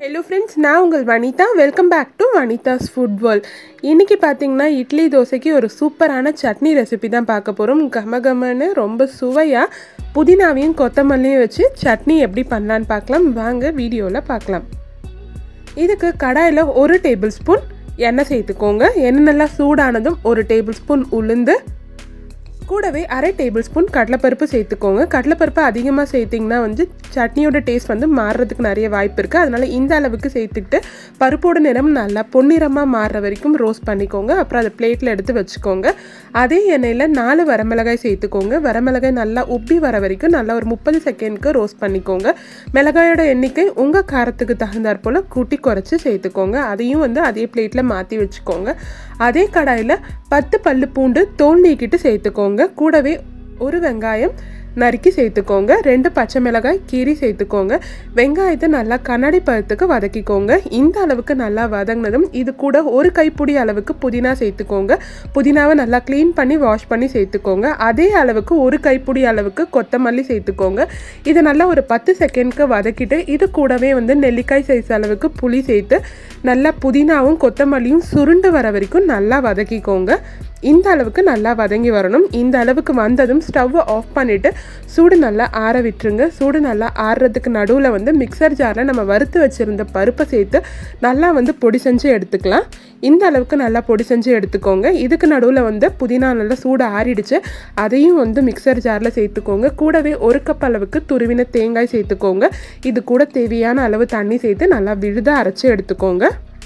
hello friends நான் உங்கள் Vanitha welcome back to Vanitha's food world இன்றைக்கி பார்த்தீங்கன்னா இட்லி தோசைக்கு ஒரு சூப்பரான சட்னி ரெசிபி தான் பார்க்க போகிறோம் கமகமன்னு ரொம்ப சுவையாக புதினாவையும் கொத்தமல்லியும் வச்சு சட்னி எப்படி பண்ணலான்னு பார்க்கலாம் வாங்க வீடியோவில் பார்க்கலாம் இதுக்கு கடாயில் ஒரு டேபிள் ஸ்பூன் எண்ணெய் சேர்த்துக்கோங்க எண்ணெய் நல்லா சூடானதும் ஒரு டேபிள் ஸ்பூன் உளுந்து கூடவே அரை டேபிள் ஸ்பூன் கடலைப்பருப்பு சேர்த்துக்கோங்க கடலைப்பருப்பு அதிகமாக சேர்த்திங்கன்னா வந்து சட்னியோட டேஸ்ட் வந்து மாறுறதுக்கு நிறைய வாய்ப்பு இருக்குது அதனால் இந்த அளவுக்கு சேர்த்துக்கிட்டு பருப்போட நிறம் நல்லா பொன்னிறமாக மாறுற வரைக்கும் ரோஸ்ட் பண்ணிக்கோங்க அப்புறம் அதை பிளேட்டில் எடுத்து வச்சுக்கோங்க அதே எண்ணெயில் நாலு வரமிளகாய் சேர்த்துக்கோங்க வரமிளகாய் நல்லா உப்பி வர வரைக்கும் நல்லா ஒரு முப்பது செகண்ட்க்கு ரோஸ்ட் பண்ணிக்கோங்க மிளகாயோட எண்ணிக்கை உங்கள் காரத்துக்கு தகுந்தாற் போல் கூட்டி குறைச்சி சேர்த்துக்கோங்க அதையும் வந்து அதே பிளேட்டில் மாற்றி வச்சுக்கோங்க அதே கடாயில் பத்து பல்லு பூண்டு தோல் நீக்கிட்டு சேர்த்துக்கோங்க கூடவே ஒரு வெங்காயம் நறுக்கி சேர்த்துக்கோங்க ரெண்டு பச்சை மிளகாய் கீரி சேர்த்துக்கோங்க வெங்காயத்தை நல்லா கண்ணாடி பழத்துக்கு வதக்கிக்கோங்க இந்த அளவுக்கு நல்லா வதங்கினதும் இது கூட ஒரு கைப்பிடி அளவுக்கு புதினா சேர்த்துக்கோங்க புதினாவை நல்லா க்ளீன் பண்ணி வாஷ் பண்ணி சேர்த்துக்கோங்க அதே அளவுக்கு ஒரு கைப்பிடி அளவுக்கு கொத்தமல்லி சேர்த்துக்கோங்க இதை நல்லா ஒரு பத்து செகண்ட்க்கு வதக்கிட்டு இது கூடவே வந்து நெல்லிக்காய் சைஸ் அளவுக்கு புளி சேர்த்து நல்லா புதினாவும் கொத்தமல்லியும் சுருண்டு வர வரைக்கும் நல்லா வதக்கிக்கோங்க இந்த அளவுக்கு நல்லா வதங்கி வரணும் இந்த அளவுக்கு வந்ததும் ஸ்டவ்வை ஆஃப் பண்ணிவிட்டு சூடு நல்லா ஆற விட்டுருங்க சூடு நல்லா ஆறுறதுக்கு நடுவில் வந்து மிக்சர் ஜாரில் நம்ம வறுத்து வச்சுருந்த பருப்பை சேர்த்து நல்லா வந்து பொடி செஞ்சு எடுத்துக்கலாம் இந்த அளவுக்கு நல்லா பொடி செஞ்சு எடுத்துக்கோங்க இதுக்கு நடுவில் வந்து புதினா நல்லா சூடு ஆறிடுச்சு அதையும் வந்து மிக்சர் ஜாரில் சேர்த்துக்கோங்க கூடவே ஒரு கப் அளவுக்கு துருவின தேங்காய் சேர்த்துக்கோங்க இது கூட தேவையான அளவு தண்ணி சேர்த்து நல்லா விழுதாக அரைச்சி எடுத்துக்கோங்க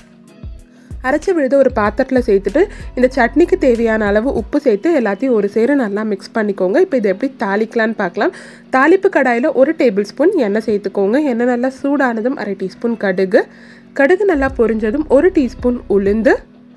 அரைச்சி விழுத ஒரு பாத்திரத்தில் சேர்த்துட்டு இந்த சட்னிக்கு தேவையான அளவு உப்பு சேர்த்து எல்லாத்தையும் ஒரு சேர நல்லா மிக்ஸ் பண்ணிக்கோங்க இப்போ இதை எப்படி தாளிக்கலான்னு பார்க்கலாம் தாளிப்பு கடாயில் ஒரு டேபிள் ஸ்பூன் எண்ணெய் சேர்த்துக்கோங்க எண்ணெய் நல்லா சூடானதும் அரை டீஸ்பூன் கடுகு கடுகு நல்லா பொரிஞ்சதும் ஒரு டீஸ்பூன் உளுந்து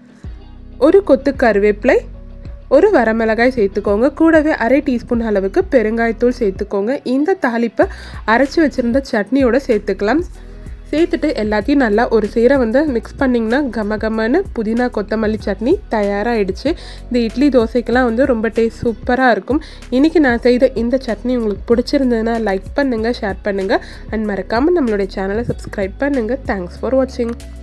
ஒரு கொத்து கருவேப்பிலை ஒரு வரமிளகாய் சேர்த்துக்கோங்க கூடவே அரை டீஸ்பூன் அளவுக்கு பெருங்காயத்தூள் சேர்த்துக்கோங்க இந்த தாளிப்பை அரைச்சி வச்சுருந்த சட்னியோடு சேர்த்துக்கலாம் சேர்த்துட்டு எல்லாத்தையும் நல்லா ஒரு சேர வந்து மிக்ஸ் பண்ணிங்கன்னா கம கமன்னு புதினா கொத்தமல்லி சட்னி தயாராகிடுச்சு இந்த இட்லி தோசைக்கெல்லாம் வந்து ரொம்ப டேஸ்ட் சூப்பராக இருக்கும் இன்றைக்கி நான் செய்த இந்த சட்னி உங்களுக்கு பிடிச்சிருந்ததுன்னா லைக் பண்ணுங்கள் ஷேர் பண்ணுங்கள் அண்ட் மறக்காமல் நம்மளுடைய சேனலை சப்ஸ்கிரைப் பண்ணுங்கள் தேங்க்ஸ் ஃபார் வாட்சிங்